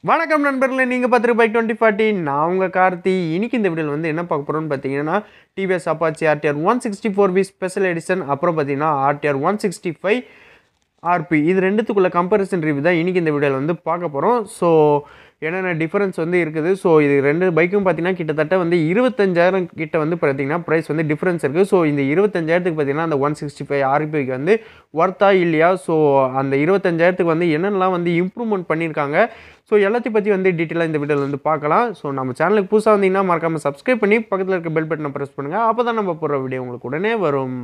வணக்கம் நண்பர்களே நீங்கள் பார்த்துட்டு பைக் டுவெண்ட்டி ஃபார்ட்டி நான் உங்கள் கார்த்தி இன்னைக்கு இந்த வீடியோவில் வந்து என்ன பார்க்க போகிறோம்னு பார்த்தீங்கன்னா TVS Apache RTR one sixty four V special edition அப்புறம் பார்த்தீங்கன்னா RTR one sixty five RP இது ரெண்டுத்துக்குள்ள கம்பேரிசன் ரிவ்யூ தான் இன்றைக்கி இந்த வீடியோவில் வந்து பார்க்க போகிறோம் ஸோ என்னென்ன டிஃபரன்ஸ் வந்து இருக்குது ஸோ இது ரெண்டு பைக்கும் பார்த்தீங்கன்னா கிட்டத்தட்ட வந்து இருபத்தஞ்சாயிரம் கிட்ட வந்து பார்த்தீங்கன்னா ப்ரைஸ் வந்து டிஃப்ரென்ஸ் இருக்குது ஸோ இந்த இருபத்தஞ்சாயிரத்துக்கு பார்த்தீங்கன்னா அந்த ஒன் சிக்ஸ்டி ஃபைவ் ஆர்பிக்கு வந்து ஒர்த்தா இல்லையா ஸோ அந்த இருபத்தஞ்சாயிரத்துக்கு வந்து என்னென்னலாம் வந்து இம்ப்ரூவ்மெண்ட் பண்ணியிருக்காங்க ஸோ எல்லாத்தையும் பற்றி வந்து டீட்டெயிலாக இந்த வீடியோவில் வந்து பார்க்கலாம் ஸோ நம்ம சேனலுக்கு புதுசாக வந்தீங்கன்னா மறக்காமல் சப்ஸ்கிரைப் பண்ணி பக்கத்தில் இருக்க பெல் பட்டனை ப்ரெஸ் பண்ணுங்கள் அப்போ தான் நம்ம போடுற வீடியோ உங்களுக்கு உடனே வரும்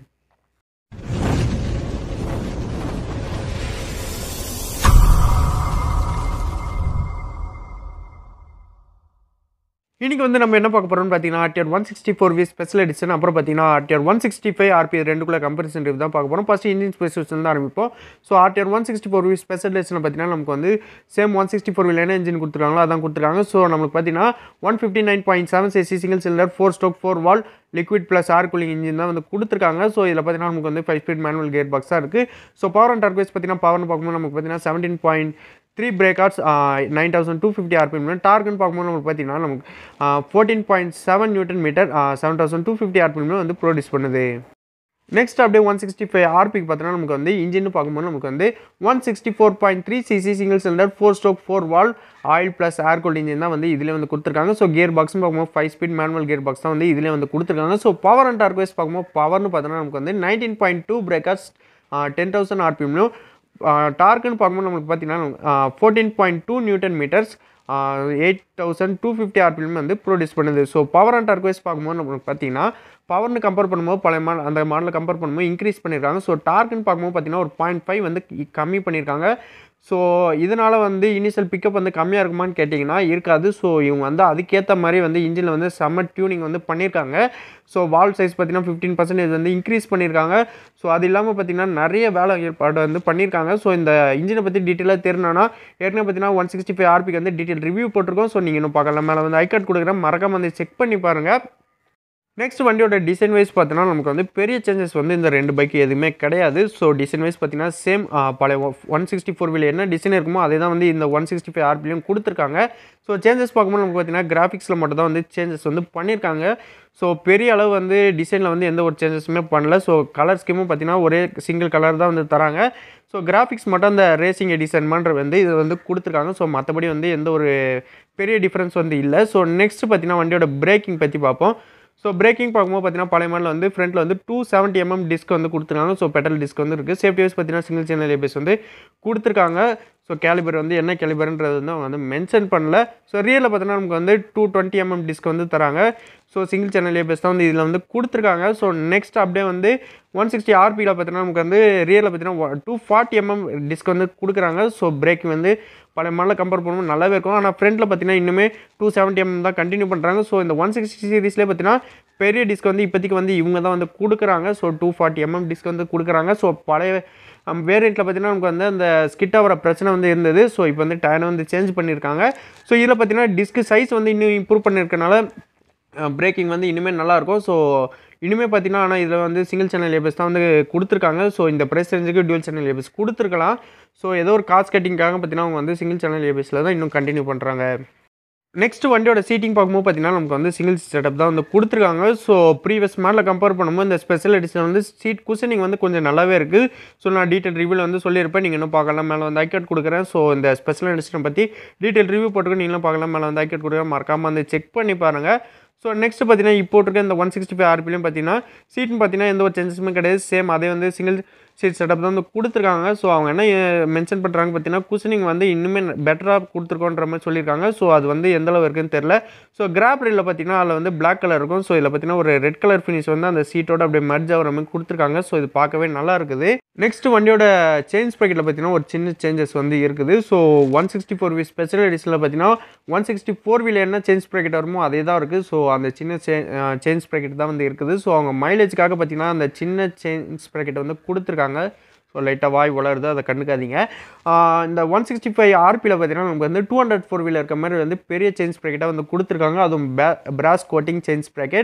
இன்றைக்கி வந்து நம்ம என்ன பார்க்க போகிறோம்னு பார்த்தீங்கன்னா RTR one sixty four V special edition அப்புறம் பார்த்தீங்கன்னா RTR one sixty five RP ரெண்டுக்குள்ள கம்பேரிசன் ரிவ்யூ தான் பார்க்க போகிறோம் ஃபஸ்ட்டு இன்ஜின் ஸ்பெசிஃபிகேஷன் தான் ஆரம்பிப்போம் so RTR one sixty four V special edition பார்த்தீங்கன்னா நமக்கு வந்து சேம் ஒன் சிக்ஸ்டி ஃபோர் என்ன இன்ஜின் கொடுத்துருக்காங்களோ அதான் கொடுத்துருக்காங்க ஸோ நமக்கு பார்த்தீங்கன்னா one fifty nine point seven CC single cylinder four stroke four valve liquid plus air cooling engine தான் வந்து கொடுத்துருக்காங்க ஸோ இதில் பார்த்தீங்கன்னா நமக்கு வந்து ஃபைவ் ஸ்பீட் மேனுவல் கேர் பாக்ஸாக இருக்குது ஸோ பவர் அண்ட் டர்பேஸ் பார்த்தீங்கன்னா பவர்னு பார்க்கும்போது நமக்கு பார்த்தீங்கன்னா seventeen point three breakouts nine thousand two fifty RPM டார்கன் பார்க்கும்போது நமக்கு பார்த்தீங்கன்னா நமக்கு fourteen point seven newton meter seven thousand two fifty RPM வந்து ப்ரொடியூஸ் பண்ணுது நெக்ஸ்ட் அப்படியே ஒன் சிக்ஸ்டி ஃபைவ் ஆர்பிக்கு பார்த்தோன்னா நமக்கு வந்து இன்ஜின் பார்க்கும்போது நமக்கு வந்து one sixty four point three CC single cylinder four stroke four valve oil plus air cooled engine தான் வந்து இதில் வந்து கொடுத்துருக்காங்க ஸோ கியர் பாக்ஸ்னு பார்க்கும்போது five speed manual gear box தான் வந்து இதில் வந்து கொடுத்துருக்காங்க ஸோ பவர் அண்ட் டார்க்வைஸ் பார்க்கும்போது பவர்னு பார்த்தோன்னா நமக்கு வந்து nineteen point two breakers ten thousand ஆர்பிஎம்லையும் டார்க்குன்னு பார்க்கும்போது நம்மளுக்கு பார்த்தீங்கன்னா fourteen point two newton meters eight thousand two fifty RPM வந்து ப்ரொடியூஸ் பண்ணுது ஸோ பவர் அண்ட் டார்க்வைஸ் பார்க்கும்போது நம்மளுக்கு பார்த்தீங்கன்னா பவர்னு கம்பேர் பண்ணும்போது பழைய மாடல் அந்த மாடலில் கம்பேர் பண்ணும்போது இன்க்ரீஸ் பண்ணியிருக்காங்க ஸோ டார்க்குன்னு பார்க்கும்போது பார்த்தீங்கன்னா ஒரு பாயிண்ட் ஃபைவ் வந்து கம்மி பண்ணியிருக்காங்க ஸோ இதனால் வந்து இனிஷியல் பிக்கப் வந்து கம்மியாக இருக்குமான்னு கேட்டிங்கன்னா இருக்காது ஸோ இவங்க வந்து அதுக்கேற்ற மாதிரி வந்து இன்ஜினில் வந்து செம்ம டியூனிங் வந்து பண்ணியிருக்காங்க ஸோ வால் சைஸ் பார்த்தீங்கன்னா ஃபிஃப்டீன் பர்சன்டேஜ் வந்து இன்க்ரீஸ் பண்ணியிருக்காங்க ஸோ அது இல்லாமல் பார்த்தீங்கன்னா நிறைய வேலை ஏற்பாடு வந்து பண்ணியிருக்காங்க ஸோ இந்த இன்ஜினை பற்றி டீட்டெயிலாக தெரிஞ்சோன்னா ஏற்கனவே பார்த்தீங்கன்னா ஒன் சிக்ஸ்டி ஃபைவ் ஆர்பிக்கு வந்து டீட்டெயில் ரிவ்யூ போட்டிருக்கோம் ஸோ நீங்கள் இன்னும் பார்க்கலாம் மேலே வந்து ஐகார்ட் கொடுக்குறேன் மறக்காம வந்து செக் பண்ணி பாருங்கள் நெக்ஸ்ட் வண்டியோட டிசைன் வைஸ் பார்த்தோன்னா நமக்கு வந்து பெரிய சேஞ்சஸ் வந்து இந்த ரெண்டு பைக்கு எதுவுமே கிடையாது ஸோ டிசைன் வைஸ் பார்த்தீங்கன்னா சேம் பழைய ஒன் சிக்ஸ்டி ஃபோர் வீல் என்ன டிசைன் இருக்குமோ அதே தான் வந்து இந்த ஒன் சிக்ஸ்டி ஃபைவ் ஆர்பிலையும் கொடுத்துருக்காங்க ஸோ சேஞ்சஸ் பார்க்கும்போது நமக்கு பார்த்தீங்கன்னா கிராஃபிக்ஸில் மட்டும் தான் வந்து சேஞ்சஸ் வந்து பண்ணியிருக்காங்க ஸோ பெரிய அளவு வந்து டிசைனில் வந்து எந்த ஒரு சேஞ்சஸுமே பண்ணல ஸோ கலர் ஸ்கீமும் பார்த்தீங்கன்னா ஒரே சிங்கிள் கலர் தான் வந்து தராங்க ஸோ கிராஃபிக்ஸ் மட்டும் அந்த ரேசிங் எடிஷன் பண்ணுற வந்து இது வந்து கொடுத்துருக்காங்க ஸோ மற்றபடி வந்து எந்த ஒரு பெரிய டிஃப்ரென்ஸ் வந்து இல்லை ஸோ நெக்ஸ்ட் பார்த்தீங்கன்னா வண்டியோட பிரேக்கிங் பற்றி பார்ப்போம் ஸோ பிரேக்கிங் பார்க்கும்போது பார்த்தீங்கன்னா பழைய மாடல் வந்து ஃப்ரண்ட்டில் வந்து டூ செவன்ட்டி எம்எம் டிஸ்க் வந்து கொடுத்துருக்காங்க ஸோ பெட்ரோல் டிஸ்க் வந்து இருக்குது சேஃப்டி வைஸ் பார்த்தீங்கன்னா சிங்கிள் சேனல் ஏபிஎஸ் வந்து கொடுத்துருக்காங்க ஸோ கேலிபர் வந்து என்ன கேலிபர்ன்றது வந்து அவங்க வந்து மென்ஷன் பண்ணல ஸோ ரியலில் பார்த்தீங்கன்னா நமக்கு வந்து டூ டுவெண்ட்டி எம்எம் டிஸ்க் வந்து தராங்க ஸோ சிங்கிள் சேனல் ஏபிஎஸ் தான் வந்து இதில் வந்து கொடுத்துருக்காங்க ஸோ நெக்ஸ்ட் அப்படியே வந்து ஒன் சிக்ஸ்டி ஆர்பியில் பார்த்தீங்கன்னா நமக்கு வந்து ரியலில் பார்த்தீங்கன்னா டூ ஃபார்ட்டி எம்எம் டிஸ்க் வந்து கொடுக்குறாங்க ஸோ பிரேக் வந்து பல மாடலில் கம்பேர் பண்ணும்போது நல்லாவே இருக்கும் ஆனால் ஃப்ரண்ட்டில் பார்த்தீங்கன்னா இன்னுமே டூ செவன்ட்டி எம்எம் தான் கண்டினியூ பண்ணுறாங்க ஸோ இந்த ஒன் சிக்ஸ்டி சீரீஸ்லேயே பார்த்தீங்கன்னா பெரிய டிஸ்க் வந்து இப்போதைக்கு வந்து இவங்க தான் வந்து கொடுக்குறாங்க so two forty MM disc வந்து கொடுக்குறாங்க ஸோ பழைய வேரியண்ட்டில் பார்த்தீங்கன்னா நமக்கு வந்து அந்த ஸ்கிட் ஆகிற பிரச்சனை வந்து இருந்தது ஸோ இப்போ வந்து டயனை வந்து சேஞ்ச் பண்ணியிருக்காங்க ஸோ இதில் பார்த்தீங்கன்னா டிஸ்க் சைஸ் வந்து இன்னும் இம்ப்ரூவ் பண்ணியிருக்கனால பிரேக்கிங் வந்து இனிமேல் நல்லாயிருக்கும் ஸோ இனிமேல் பார்த்தீங்கன்னா ஆனால் இதில் வந்து சிங்கிள் சேனல் ஏபிஎஸ் தான் வந்து கொடுத்துருக்காங்க ஸோ இந்த ப்ரைஸ் ரேஞ்சுக்கு டியூல் சேனல் ஏபிஎஸ் கொடுத்துருக்கலாம் ஸோ ஏதோ ஒரு காஸ்ட் கட்டிங்காக பார்த்தீங்கன்னா அவங்க வந்து சிங்கிள் சேனல் ஏபிஎஸில் தான் இன்னும் கண்டினியூ பண்ணுறாங்க நெக்ஸ்ட் வண்டியோட சீட்டிங் பார்க்கும்போது பார்த்தீங்கன்னா நமக்கு வந்து சிங்கிள் செட்டப் தான் வந்து கொடுத்துருக்காங்க ஸோ ப்ரீவியஸ் மாடலில் கம்பேர் பண்ணும்போது இந்த ஸ்பெஷல் எடிஷன் வந்து சீட் குஷனிங் வந்து கொஞ்சம் நல்லாவே இருக்குது ஸோ நான் டீட்டெயில் ரிவ்யூவில் வந்து சொல்லியிருப்பேன் நீங்கள் இன்னும் பார்க்கலாம் மேலே வந்து ஐக்கட் கொடுக்குறேன் ஸோ இந்த ஸ்பெஷல் எடிஷனை பற்றி டீட்டெயில் ரிவ்யூ போட்டுக்கு நீங்களும் பார்க்கலாம் மேலே வந்து ஐக்கட் கொடுக்குறேன் மறக்காமல் வந்து செக் பண்ணி பாருங்கள் ஸோ நெக்ஸ்ட் பார்த்தீங்கன்னா இப்போ இருக்க இந்த ஒன் சிக்ஸ்டி ஃபைவ் ஆர்பிலையும் பார்த்தீங்கன்னா சீட்னு பார்த்தீங்கன்னா எந்த ஒரு சேஞ்சஸுமே கிடையாது சேம் அதே வந்து சிங்கிள் சீட் செட்டப் தான் வந்து கொடுத்துருக்காங்க ஸோ அவங்க என்ன மென்ஷன் பண்ணுறாங்க பார்த்தீங்கன்னா குஷனிங் வந்து இன்னுமே பெட்டராக கொடுத்துருக்கோன்ற மாதிரி சொல்லியிருக்காங்க ஸோ அது வந்து எந்த அளவு இருக்குன்னு தெரில ஸோ கிராப் ரேலில் பார்த்தீங்கன்னா அதில் வந்து பிளாக் கலர் இருக்கும் ஸோ இதில் பார்த்தீங்கன்னா ஒரு ரெட் கலர் ஃபினிஷ் வந்து அந்த சீட்டோட அப்படியே மர்ஜ் ஆகிற மாதிரி கொடுத்துருக்காங்க ஸோ இது பார்க்கவே நல்லா இருக்குது நெக்ஸ்ட் வண்டியோட சேஞ்ச் ப்ராக்கெட்டில் பார்த்தீங்கன்னா ஒரு சின்ன சேஞ்சஸ் வந்து இருக்குது so one sixty four V special எடிஷனில் பார்த்தீங்கன்னா ஒன் சிக்ஸ்டி ஃபோர் வீல் என்ன சேஞ்ச் ப்ராக்கெட் வருமோ அதே தான் இருக்குது ஸோ அந்த சின்ன சே சேஞ்ச் ப்ராக்கெட் தான் வந்து இருக்குது ஸோ அவங்க மைலேஜுக்காக பார்த்தீங்கன்னா அந்த சின்ன சேஞ்ச் ப்ராக்கெட் வந்து கொடுத்துருக்காங்க ஸோ லைட்டாக வாய் வளருது அதை கண்டுக்காதீங்க இந்த ஒன் சிக்ஸ்டி ஃபைவ் ஆர்பியில் பார்த்தீங்கன்னா நமக்கு வந்து டூ ஹண்ட்ரட் ஃபோர் வீலர் இருக்க மாதிரி வந்து பெரிய சேஞ்ச் ப்ராக்கெட்டாக வந்து கொடுத்துருக்காங்க அதுவும் பே brass coating change bracket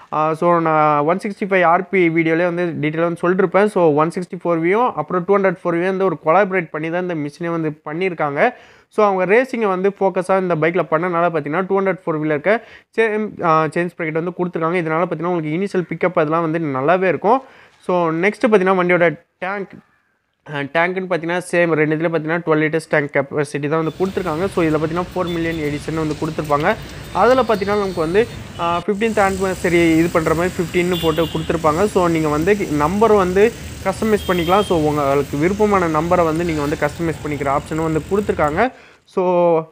so நான் ஒன் சிக்ஸ்டி ஃபைவ் ஆர்பி வீடியோலேயே வந்து டீட்டெயிலாக வந்து சொல்லிருப்பேன் ஸோ ஒன் சிக்ஸ்டி ஃபோர் வியும் அப்புறம் டூ ஹண்ட்ரட் ஃபோர் வியும் வந்து ஒரு கொலாபரேட் பண்ணி தான் இந்த மிஷினே வந்து பண்ணியிருக்காங்க ஸோ அவங்க ரேசிங்கை வந்து ஃபோக்கஸாக இந்த பைக்கில் பண்ணனால பார்த்தீங்கன்னா டூ ஹண்ட்ரட் ஃபோர் வீலர் இருக்க சேம் சேஞ்ச் ப்ராக்கெட் வந்து கொடுத்துருக்காங்க இதனால் பார்த்தீங்கன்னா உங்களுக்கு இனிஷியல் பிக்கப் அதெல்லாம் வந்து நல்லாவே இருக்கும் ஸோ நெக்ஸ்ட்டு பார்த்தீங்கன்னா வண்டியோட டேங்க் டேங்க்குன்னு பார்த்தீங்கன்னா சேம் ரெண்டு இதில் பார்த்தீங்கன்னா டுவெல் லிட்டர்ஸ் டேங்க் கெப்பாசிட்டி தான் வந்து கொடுத்துருக்காங்க ஸோ இதில் பார்த்தீங்கன்னா ஃபோர் மில்லியன் எடிஷன் வந்து கொடுத்துருப்பாங்க அதில் பார்த்தீங்கன்னா நமக்கு வந்து ஃபிஃப்டீன்த் ஆனிவர்சரி இது பண்ணுற மாதிரி ஃபிஃப்டின்னு போட்டு கொடுத்துருப்பாங்க ஸோ நீங்கள் வந்து நம்பர் வந்து கஸ்டமைஸ் பண்ணிக்கலாம் ஸோ உங்களுக்கு விருப்பமான நம்பரை வந்து நீங்கள் வந்து கஸ்டமைஸ் பண்ணிக்கிற ஆப்ஷனும் வந்து கொடுத்துருக்காங்க ஸோ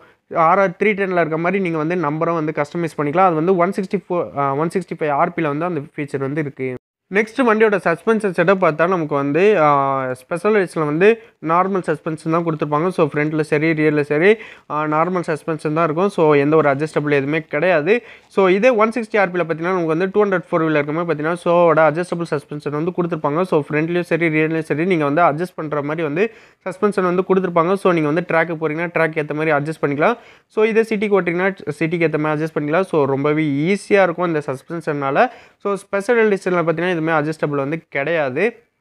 ஆர்ஆர் த்ரீ டெனில் இருக்க மாதிரி நீங்கள் வந்து நம்பரும் வந்து கஸ்டமைஸ் பண்ணிக்கலாம் அது வந்து one sixty four one sixty five ஆர்பியில் வந்து அந்த ஃபீச்சர் வந்து இருக்குது நெக்ஸ்ட் வண்டியோட சஸ்பென்ஷன் செட்டப் பார்த்தா நமக்கு வந்து ஸ்பெஷல் எடிஷனில் வந்து நார்மல் சஸ்பென்ஷன் தான் கொடுத்துருப்பாங்க ஸோ ஃப்ரண்ட்டில் சரி ரியரில் சரி நார்மல் சஸ்பென்ஷன் தான் இருக்கும் ஸோ எந்த ஒரு அட்ஜஸ்டபிள் எதுவுமே கிடையாது ஸோ இதே ஒன் சிக்ஸ்டி ஆர்பியில் பார்த்தீங்கன்னா நமக்கு வந்து டூ ஹண்ட்ரட் ஃபோர் வீலர் இருக்கும்போது பார்த்தீங்கன்னா ஸோட அட்ஜஸ்டபிள் சஸ்பென்ஷன் வந்து கொடுத்துருப்பாங்க ஸோ ஃப்ரண்ட்லேயும் சரி ரியர்லையும் சரி நீங்கள் வந்து அட்ஜஸ்ட் பண்ணுற மாதிரி வந்து சஸ்பென்ஷன் வந்து கொடுத்துருப்பாங்க ஸோ நீங்கள் வந்து ட்ராக்கு போகிறீங்கன்னா ட்ராக் ஏற்ற மாதிரி அட்ஜஸ்ட் பண்ணிக்கலாம் ஸோ இதே சிட்டிக்கு ஓட்டிங்கன்னா சிட்டிக்கு ஏற்ற மாதிரி அட்ஜஸ்ட் பண்ணிக்கலாம் ஸோ ரொம்பவே ஈஸியாக இருக்கும் இந்த சஸ்பென்ஷனால் ஸோ ஸ்பெஷல் எடிஷனில் பார்த்தீங்கன்னா இதுவுமே அட்ஜஸ்டபிள் வந்து கிடையாது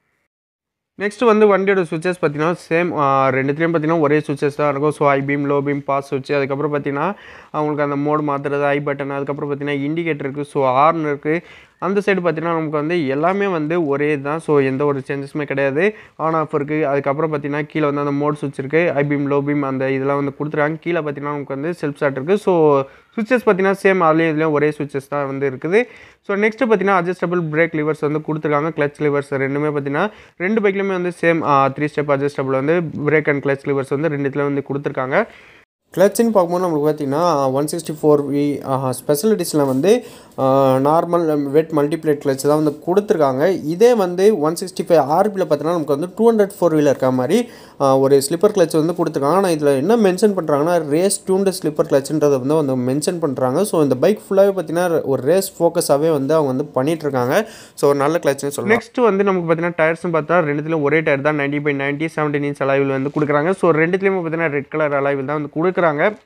நெக்ஸ்ட் வந்து வண்டியோட சுவிச்சஸ் பார்த்தீங்கன்னா சேம் ரெண்டுத்துலேயும் பார்த்தீங்கன்னா ஒரே சுவிச்சஸ் தான் இருக்கும் so high beam low beam pass சுவிட்ச் அதுக்கப்புறம் பார்த்தீங்கன்னா அவங்களுக்கு அந்த மோடு மாற்றுறது ஐ பட்டன் அதுக்கப்புறம் பார்த்தீங்கன்னா இண்டிகேட்டர் இருக்குது ஸோ ஆர்ன் இருக்குது அந்த சைடு பார்த்தீங்கன்னா நமக்கு வந்து எல்லாமே வந்து ஒரே தான் ஸோ எந்த ஒரு சேஞ்சஸுமே கிடையாது ஆன் ஆஃப் இருக்குது அதுக்கப்புறம் பார்த்தீங்கன்னா கீழே வந்து அந்த மோட் சுவிட்ச் இருக்குது ஐ பீம் லோ பீம் அந்த இதெல்லாம் வந்து கொடுத்துருக்காங்க கீழே பார்த்தீங்கன்னா நமக்கு வந்து செல்ஃப் ஸ்டார்ட் இருக்குது ஸோ சுவிச்சஸ் பார்த்தீங்கன்னா சேம் அதுலேயும் இதுலேயும் ஒரே சுவிச்சஸ் தான் வந்து இருக்குது ஸோ நெக்ஸ்ட்டு பார்த்தீங்கன்னா அட்ஜஸ்டபிள் பிரேக் லிவர்ஸ் வந்து கொடுத்துருக்காங்க கிளச் லிவர்ஸ் ரெண்டுமே பார்த்தீங்கன்னா ரெண்டு பைக்லையுமே வந்து சேம் த்ரீ ஸ்டெப் அட்ஜஸ்டபிள் வந்து பிரேக் அண்ட் கிளச் லிவர்ஸ் வந்து ரெண்டுத்துல வந்து கொடுத்துருக்காங்க கிளச்சின்னு பார்க்கும்போது நம்மளுக்கு பார்த்தீங்கன்னா one sixty four V special எடிஷனில் வந்து நார்மல் வெட் மல்டிப்ளேட் கிளச் தான் வந்து கொடுத்துருக்காங்க இதே வந்து ஒன் சிக்ஸ்டி ஃபைவ் ஆர்பியில் பார்த்தீங்கன்னா நமக்கு வந்து டூ ஹண்ட்ரட் ஃபோர் வீலர் இருக்க மாதிரி ஒரு ஸ்லிப்பர் கிளச் வந்து கொடுத்துருக்காங்க ஆனால் இதில் என்ன மென்ஷன் பண்ணுறாங்கன்னா ரேஸ் டியூன்டு ஸ்லிப்பர் கிளச்சுன்றதை வந்து வந்து மென்ஷன் பண்ணுறாங்க ஸோ இந்த பைக் ஃபுல்லாகவே பார்த்தீங்கன்னா ஒரு ரேஸ் ஃபோக்கஸாகவே வந்து அவங்க வந்து பண்ணிகிட்ருக்காங்க ஸோ ஒரு நல்ல கிளச்னு சொல்லலாம் நெக்ஸ்ட் வந்து நமக்கு பார்த்தீங்கன்னா டயர்ஸ்னு பார்த்தா ரெண்டுத்துலையும் ஒரே டயர் தான் ninety by ninety seventeen inch அலைவில் வந்து கொடுக்குறாங்க ஸோ ரெண்டுத்துலேயுமே பார்த்தீங்கன்னா ரெட் கலர் அலைவில் தான் வந்து கொடுக்குறாங்க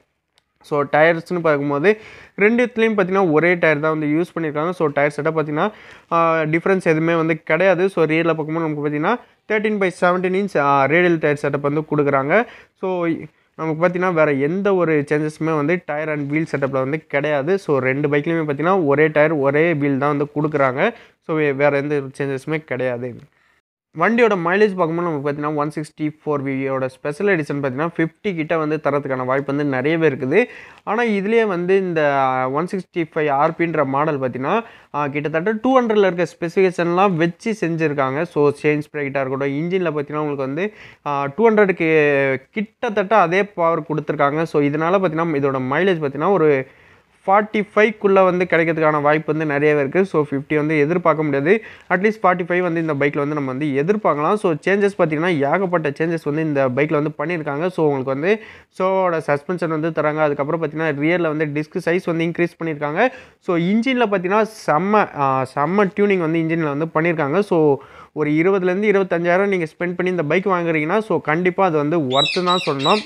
ஸோ டயர்ஸ்னு பார்க்கும்போது ரெண்டுத்துலேயும் பார்த்தீங்கன்னா ஒரே டயர் தான் வந்து யூஸ் பண்ணியிருக்காங்க ஸோ டயர் செட்டப் பார்த்தீங்கன்னா டிஃப்ரென்ஸ் எதுவுமே வந்து கிடையாது ஸோ ரியலில் பார்க்கும்போது நமக்கு பார்த்தீங்கன்னா thirteen by seventeen inch radial tyre setup வந்து கொடுக்குறாங்க ஸோ நமக்கு பார்த்தீங்கன்னா வேறு எந்த ஒரு சேஞ்சஸுமே வந்து டயர் அண்ட் வீல் செட்டப்பில் வந்து கிடையாது ஸோ ரெண்டு பைக்லேயுமே பார்த்தீங்கன்னா ஒரே டயர் ஒரே வீல் தான் வந்து கொடுக்குறாங்க ஸோ வேறு எந்த சேஞ்சஸுமே கிடையாது வண்டியோட மைலேஜ் பார்க்கும்போது நமக்கு பார்த்தீங்கன்னா ஒன் சிக்ஸ்டி ஃபோர் வியோட ஸ்பெஷல் எடிஷன் பார்த்தீங்கன்னா ஃபிஃப்டி கிட்ட வந்து தரத்துக்கான வாய்ப்பு வந்து நிறையவே இருக்குது ஆனால் இதுலேயே வந்து இந்த ஒன் சிக்ஸ்டி ஃபைவ் ஆர்பின்ற மாடல் பார்த்தீங்கன்னா கிட்டத்தட்ட டூ ஹண்ட்ரடில் இருக்க ஸ்பெசிஃபிகேஷன்லாம் வச்சு செஞ்சுருக்காங்க ஸோ சேஞ்ச் ப்ரைட்டாக இருக்கட்டும் இன்ஜினில் பார்த்தீங்கன்னா உங்களுக்கு வந்து டூ ஹண்ட்ரடுக்கு கிட்டத்தட்ட அதே பவர் கொடுத்துருக்காங்க ஸோ இதனால் பார்த்தீங்கன்னா இதோட மைலேஜ் பார்த்தீங்கன்னா ஒரு ஃபார்ட்டி ஃபைவ்க்குள்ளே வந்து கிடைக்கிறதுக்கான வாய்ப்பு வந்து நிறையவே இருக்குது ஸோ ஃபிஃப்டி வந்து எதிர்பார்க்க முடியாது அட்லீஸ்ட் ஃபார்ட்டி ஃபைவ் வந்து இந்த பைக்கில் வந்து நம்ம வந்து எதிர்பார்க்கலாம் ஸோ சேஞ்சஸ் பார்த்திங்கன்னா ஏகப்பட்ட சேஞ்சஸ் வந்து இந்த பைக்கில் வந்து பண்ணியிருக்காங்க ஸோ உங்களுக்கு வந்து ஷோவோட சஸ்பென்ஷன் வந்து தராங்க அதுக்கப்புறம் பார்த்தீங்கன்னா ரியரில் வந்து டிஸ்க் சைஸ் வந்து இன்க்ரீஸ் பண்ணியிருக்காங்க ஸோ இன்ஜினில் பார்த்தீங்கன்னா செம்ம செம்ம டியூனிங் வந்து இன்ஜினில் வந்து பண்ணியிருக்காங்க ஸோ ஒரு இருபதுலேருந்து இருபத்தஞ்சாயிரம் நீங்கள் ஸ்பெண்ட் பண்ணி இந்த பைக் வாங்குறீங்கன்னா ஸோ கண்டிப்பாக அது வந்து ஒர்த்து தான் சொல்லணும்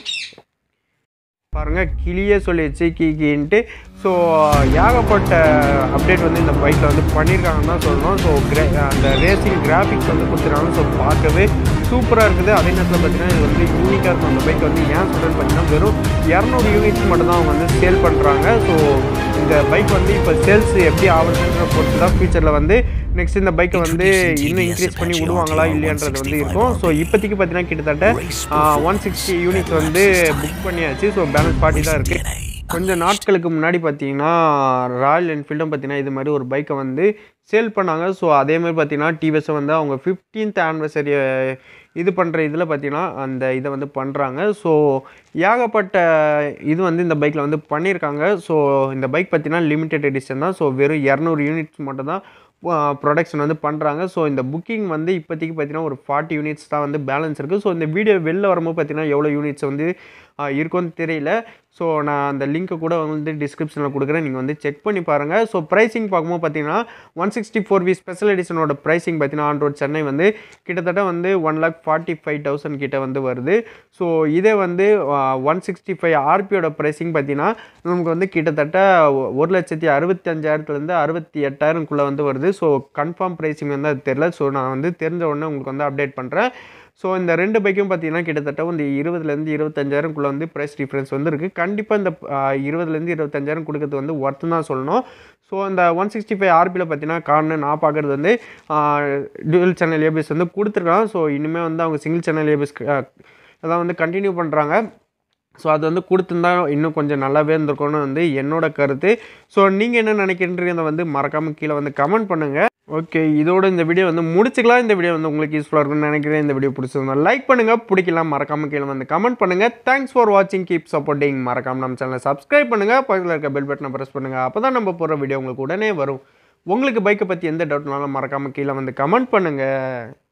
பாருங்கள் கிளியே சொல்லிடுச்சு கீ கீன்ட்டு ஸோ ஏகப்பட்ட அப்டேட் வந்து இந்த பைக்கில் வந்து பண்ணியிருக்காங்கன்னு தான் சொல்லணும் ஸோ கிரே அந்த ரேசிங் கிராஃபிக்ஸ் வந்து கொடுத்துருக்காங்க ஸோ பார்க்கவே சூப்பராக இருக்குது அதே நேரத்தில் பார்த்தீங்கன்னா இது வந்து யூனிக்காக இருக்கும் அந்த பைக் வந்து ஏன் சொல்கிறேன்னு பார்த்தீங்கன்னா வெறும் இரநூறு யூனிட்ஸ் மட்டும் தான் அவங்க வந்து சேல் பண்ணுறாங்க ஸோ இந்த பைக் வந்து இப்போ சேல்ஸ் எப்படி ஆகுதுன்ற பொறுத்து தான் ஃபியூச்சரில் வந்து நெக்ஸ்ட் இந்த பைக்கை வந்து இன்னும் இன்க்ரீஸ் பண்ணி விடுவாங்களா இல்லையான்றது வந்து இருக்கும் ஸோ இப்போதைக்கு பார்த்தீங்கன்னா கிட்டத்தட்ட ஒன் சிக்ஸ்டி யூனிட்ஸ் வந்து புக் பண்ணியாச்சு ஸோ பேலன்ஸ் பார்ட்டி தான் இருக்குது கொஞ்சம் நாட்களுக்கு முன்னாடி பார்த்தீங்கன்னா ராயல் என்ஃபீல்டும் பார்த்தீங்கன்னா இது மாதிரி ஒரு பைக்கை வந்து சேல் பண்ணாங்க ஸோ அதே மாதிரி பார்த்தீங்கன்னா டிவிஎஸை வந்து அவங்க ஃபிஃப்டீன்த் ஆனிவர்சரியை இது பண்ணுற இதில் பார்த்தீங்கன்னா அந்த இதை வந்து பண்ணுறாங்க ஸோ ஏகப்பட்ட இது வந்து இந்த பைக்கில் வந்து பண்ணியிருக்காங்க ஸோ இந்த பைக் பார்த்தீங்கன்னா லிமிடெட் எடிஷன் தான் ஸோ வெறும் இரநூறு யூனிட்ஸ் மட்டும் தான் ப்ரொடக்ஷன் வந்து பண்ணுறாங்க ஸோ இந்த புக்கிங் வந்து இப்போதைக்கு பார்த்தீங்கன்னா ஒரு ஃபார்ட்டி யூனிட்ஸ் தான் வந்து பேலன்ஸ் இருக்குது ஸோ இந்த வீடியோ வெளில வரும்போது பார்த்தீங்கன்னா எவ்வளோ யூனிட்ஸ் வந்து இருக்கும்னு தெரியல ஸோ நான் அந்த லிங்க்கை கூட வந்து டிஸ்கிரிப்ஷனில் கொடுக்குறேன் நீங்கள் வந்து செக் பண்ணி பாருங்கள் ஸோ ப்ரைஸிங் பார்க்கும்போது பார்த்தீங்கன்னா one sixty four V special எடிஷனோட ப்ரைஸிங் பார்த்தீங்கன்னா ஆன் ரோட் சென்னை வந்து கிட்டத்தட்ட வந்து one lakh forty five thousand கிட்ட வந்து வருது ஸோ இதே வந்து ஒன் சிக்ஸ்டி ஃபைவ் ஆர்பியோட ப்ரைஸிங் பார்த்தீங்கன்னா நமக்கு வந்து கிட்டத்தட்ட ஒ- ஒரு லட்சத்தி அறுபத்தி அஞ்சாயிரத்துலேருந்து அறுபத்தி எட்டாயிரம்குள்ளே வந்து வருது ஸோ கன்ஃபார்ம் ப்ரைஸிங் வந்து அது தெரில ஸோ நான் வந்து தெரிஞ்ச உடனே உங்களுக்கு வந்து அப்டேட் பண்ணுறேன் ஸோ இந்த ரெண்டு பைக்கும் பார்த்தீங்கன்னா கிட்டத்தட்ட வந்து இருபதுலேருந்து இருபத்தஞ்சாயிரம்குள்ளே வந்து ப்ரைஸ் டிஃப்ரென்ஸ் வந்து இருக்குது கண்டிப்பாக இந்த ஆஹ், இருபதுலேருந்து இருபத்தஞ்சாயிரம் கொடுக்கறது வந்து ஒர்த்து தான் சொல்லணும் ஸோ இந்த ஒன் சிக்ஸ்டி ஃபைவ் ஆர்பியில் பார்த்தீங்கன்னா காரணம் நான் பார்க்குறது வந்து டுவெல் சேனல் ஏபிஎஸ் வந்து கொடுத்துருக்கான் ஸோ இனிமேல் வந்து அவங்க சிங்கிள் சேனல் ஏபிஎஸ் அதான் வந்து கண்டினியூ பண்ணுறாங்க ஸோ அது வந்து கொடுத்துருந்தா இன்னும் கொஞ்சம் நல்லாவே இருந்திருக்கும்னு வந்து என்னோட கருத்து ஸோ நீங்கள் என்ன நினைக்கிறீங்க வந்து மறக்காமல் கீழே வந்து கமெண்ட் பண்ணுங்கள் ஓகே இதோட இந்த வீடியோ வந்து முடிச்சுக்கலாம் இந்த வீடியோ வந்து உங்களுக்கு யூஸ்ஃபுல்லாக இருக்கும்னு நினைக்கிறேன் இந்த வீடியோ பிடிச்சிருந்தா லைக் பண்ணுங்கள் பிடிக்கலாம் மறக்காமல் கீழே வந்து கமெண்ட் பண்ணுங்கள் தேங்க்ஸ் ஃபார் வாட்சிங் கீப் சப்போர்ட்டிங் மறக்காமல் நம்ம சேனலை சப்ஸ்கிரைப் பண்ணுங்கள் பக்கத்தில் இருக்க பெல் பட்டனை ப்ரெஸ் பண்ணுங்கள் அப்போ தான் நம்ம போகிற வீடியோ உங்களுக்கு உடனே வரும் உங்களுக்கு பைக்கை பற்றி எந்த டவுட்னாலும் மறக்காமல் கீழே வந்து கமெண்ட் பண்ணுங்கள்